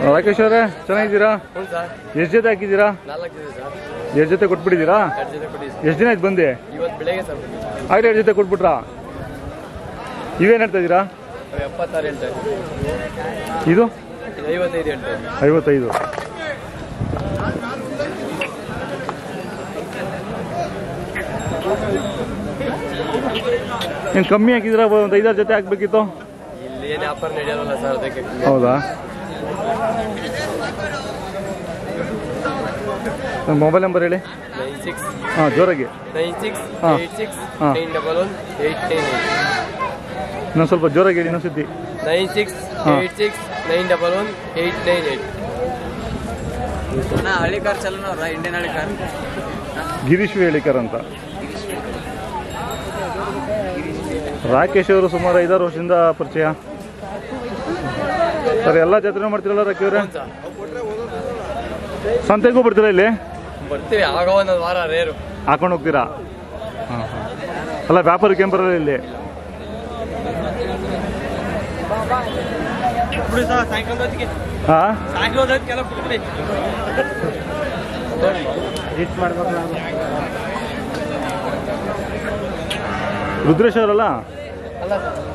ರಾಕೇಶ್ ಅವರೇ ಚೆನ್ನಾಗಿದ್ದೀರಾ ಹ್ಞೂ ಸರ್ ಎಷ್ಟು ಜೊತೆ ಹಾಕಿದ್ದೀರಾ ನಾಲ್ಕು ಇದೆ ಸರ್ ಎಷ್ಟು ಜೊತೆ ಕೊಟ್ಬಿಟ್ಟಿದ್ದೀರಾ ಎರಡು ಜೊತೆ ಕೊಡಿ ಸರ್ ಎಷ್ಟು ದಿನ ಆಯ್ತು ಬಂದೆ ಇವತ್ತು ಬೆಳಗ್ಗೆ ಸರ್ ಆಗಲೇ ಎರಡು ಜೊತೆ ಕೊಟ್ಬಿಟ್ರಾ ಇವೇನು ಹೇಳ್ತಾ ಇದ್ದೀರಾ ನಾವು ಎಪ್ಪತ್ತಾರು ಹೇಳ್ತಾ ಇದ್ದೀವಿ ಇದು ಇದು ಐವತ್ತೈದು ಹೇಳ್ತಾ ಇದ್ದೀವಿ ಐವತ್ತೈದು ಏನು ಕಮ್ಮಿ ಹಾಕಿದ್ದೀರಾ ಒಂದು ಐದಾರು ಜೊತೆ ಹಾಕ್ಬೇಕಿತ್ತು ಇಲ್ಲಿ ಏನು ವ್ಯಾಪಾರ ನಡೆಯೋಲ್ಲ ಸರ್ ಅದಕ್ಕೆ ಹೌದಾ ನನ್ನ ಮೊಬೈಲ್ ನಂಬರ್ ಹೇಳಿ ನೈನ್ ಸಿಕ್ಸ್ ಹಾಂ ಜೋರಾಗಿ ನೈನ್ ಸಿಕ್ಸ್ ಹಾ. ಏಯ್ಟ್ ಸಿಕ್ಸ್ ಹಾ. Nine double one eight nine eight ಇನ್ನೊಂದು ಸ್ವಲ್ಪ ಜೋರಾಗಿ ಹೇಳಿ ಇನ್ನೊಂದು ಸತಿ ನೈನ್ ಸಿಕ್ಸ್ ಹಾ. Eight six nine double one eight nine eight ಅಣ್ಣ ಹಳ್ಳಿ ಕಾರ್ ಚಲನವ್ರ ಇಂಡಿಯನ್ ಹಳ್ಳಿ ಕಾರ್ ಗಿರೀಶ್ ವೇಳಿಕರ್ ಅಂತ ರಾಕೇಶ್ ಅವರು ಸುಮಾರು ಐದಾರು ವರ್ಷದಿಂದ ಪರಿಚಯ ಸರ್ ಎಲ್ಲ ಜಾತ್ರೆ ಮಾಡ್ತಿರಲ್ಲ ರಾಕಿ ಅವರೇ ಸಂತೆಗೂ ಬರ್ತೀರಾ ಇಲ್ಲಿ ಬರ್ತೀವಿ ಆಗೋ ಒಂದೊಂದು ವಾರ ರೇರು ಹಾಕೊಂಡು ಹೋಗ್ತೀರಾ ಹಾಂ ಹಾಂ ಅಲ್ಲ ವ್ಯಾಪಾರಕ್ಕೆ ಏನ್ ಬರಲ್ಲ ಇಲ್ಲಿ ಹಾಂ ರುದ್ರೇಶ್ ಅವರಲ್ಲ ಅಲ್ಲ ಸರ್